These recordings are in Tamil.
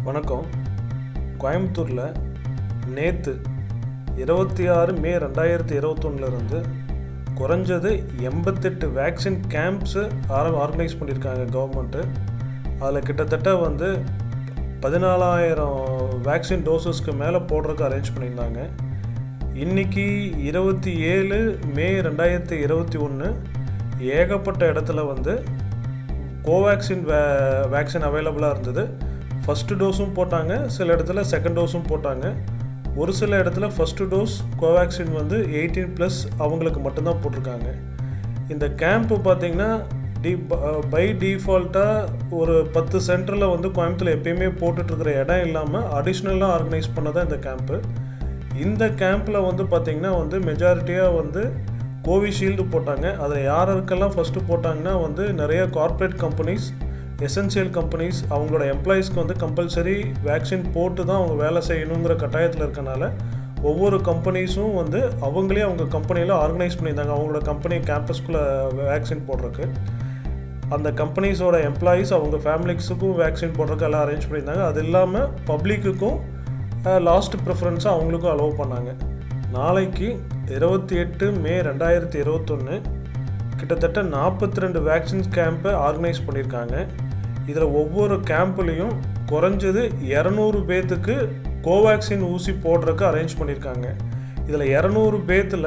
வணக்கம் கோயம்புத்தூரில் நேற்று இருபத்தி ஆறு மே ரெண்டாயிரத்தி இருபத்தொன்னுலேருந்து குறைஞ்சது எண்பத்தெட்டு வேக்சின் கேம்ப்ஸு ஆர ஆர்கனைஸ் பண்ணியிருக்காங்க கவர்மெண்ட்டு அதில் கிட்டத்தட்ட வந்து பதினாலாயிரம் வேக்சின் டோசஸ்க்கு மேலே போடுறதுக்கு அரேஞ்ச் பண்ணியிருந்தாங்க இன்றைக்கி இருபத்தி ஏழு மே ரெண்டாயிரத்தி இருபத்தி ஒன்று ஏகப்பட்ட இடத்துல வந்து கோவேக்சின் வே வேக்சின் அவைலபிளாக இருந்தது ஃபஸ்ட்டு டோஸும் போட்டாங்க சில இடத்துல செகண்ட் டோஸும் போட்டாங்க ஒரு சில இடத்துல ஃபஸ்ட்டு டோஸ் கோவேக்சின் வந்து எயிட்டீன் ப்ளஸ் அவங்களுக்கு மட்டும்தான் போட்டிருக்காங்க இந்த கேம்ப்பு பார்த்திங்கன்னா டி பை டிஃபால்ட்டாக ஒரு பத்து சென்டரில் வந்து கோயம்புத்தூர் எப்பயுமே போட்டுட்ருக்கிற இடம் இல்லாமல் அடிஷ்னலாக ஆர்கனைஸ் பண்ணதான் இந்த கேம்ப்பு இந்த கேம்பில் வந்து பார்த்திங்கன்னா வந்து மெஜாரிட்டியாக வந்து கோவிஷீல்டு போட்டாங்க அதில் யாருக்கெல்லாம் ஃபஸ்ட்டு போட்டாங்கன்னா வந்து நிறைய கார்ப்பரேட் கம்பெனிஸ் எசென்சியல் கம்பெனிஸ் அவங்களோட எம்ப்ளாயீஸ்க்கு வந்து கம்பல்சரி வேக்சின் போட்டு தான் அவங்க வேலை செய்யணுங்கிற கட்டாயத்தில் இருக்கனால ஒவ்வொரு கம்பெனிஸும் வந்து அவங்களே அவங்க கம்பெனியில் ஆர்கனைஸ் பண்ணியிருந்தாங்க அவங்களோட கம்பெனி கேம்பஸ்குள்ளே வேக்சின் போடுறதுக்கு அந்த கம்பெனிஸோட எம்ப்ளாயீஸ் அவங்க ஃபேமிலிஸுக்கும் வேக்சின் போடுறதுக்கு எல்லாம் அரேஞ்ச் பண்ணியிருந்தாங்க அது இல்லாமல் பப்ளிக்குக்கும் லாஸ்ட் ப்ரிஃபரன்ஸாக அவங்களுக்கும் அலோவ் பண்ணாங்க நாளைக்கு இருபத்தி எட்டு மே ரெண்டாயிரத்தி இருபத்தொன்று கிட்டத்தட்ட நாற்பத்தி ரெண்டு வேக்சின்ஸ் கேம்பை ஆர்கனைஸ் பண்ணியிருக்காங்க இதில் ஒவ்வொரு கேம்ப்லேயும் குறைஞ்சது இரநூறு பேர்த்துக்கு கோவேக்சின் ஊசி போடுறதுக்கு அரேஞ்ச் பண்ணியிருக்காங்க இதில் இரநூறு பேர்த்தில்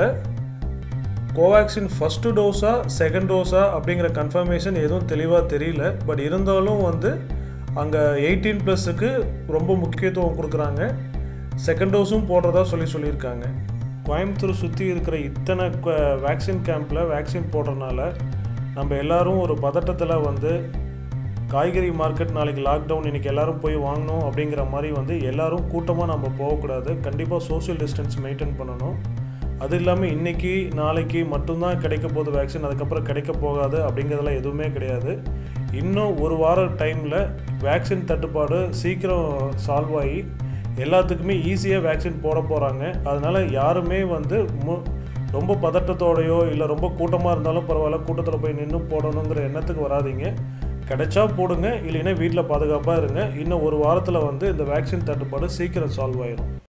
கோவேக்சின் ஃபஸ்ட்டு டோஸா செகண்ட் டோஸா அப்படிங்கிற கன்ஃபர்மேஷன் எதுவும் தெளிவாக தெரியல பட் இருந்தாலும் வந்து அங்கே எயிட்டீன் ப்ளஸுக்கு ரொம்ப முக்கியத்துவம் கொடுக்குறாங்க செகண்ட் டோஸும் போடுறதா சொல்லி சொல்லியிருக்காங்க கோயம்புத்தூர் சுற்றி இருக்கிற இத்தனை வேக்சின் கேம்பில் வேக்சின் போடுறதுனால நம்ம எல்லோரும் ஒரு பதட்டத்தில் வந்து காய்கறி மார்க்கெட் நாளைக்கு லாக்டவுன் இன்றைக்கி எல்லோரும் போய் வாங்கணும் அப்படிங்கிற மாதிரி வந்து எல்லோரும் கூட்டமாக நம்ம போகக்கூடாது கண்டிப்பாக சோஷியல் டிஸ்டன்ஸ் மெயின்டைன் பண்ணணும் அது இல்லாமல் இன்றைக்கி நாளைக்கு மட்டும்தான் கிடைக்க போகுது வேக்சின் அதுக்கப்புறம் கிடைக்க போகாது அப்படிங்கிறதெல்லாம் எதுவுமே கிடையாது இன்னும் ஒரு வார டைமில் வேக்சின் தட்டுப்பாடு சீக்கிரம் சால்வ் ஆகி எல்லாத்துக்குமே ஈஸியாக வேக்சின் போட போகிறாங்க அதனால் யாருமே வந்து மு ரொம்ப பதட்டத்தோடையோ இல்லை ரொம்ப கூட்டமாக இருந்தாலும் பரவாயில்ல கூட்டத்தில் போய் நின்று போடணுங்கிற எண்ணத்துக்கு வராதிங்க கிடைச்சா போடுங்க இல்லைன்னா வீட்டில் பாதுகாப்பாக இருங்க இன்னும் ஒரு வாரத்தில் வந்து இந்த வேக்சின் தட்டுப்பாடு சீக்கிரம் சால்வ் ஆயிடும்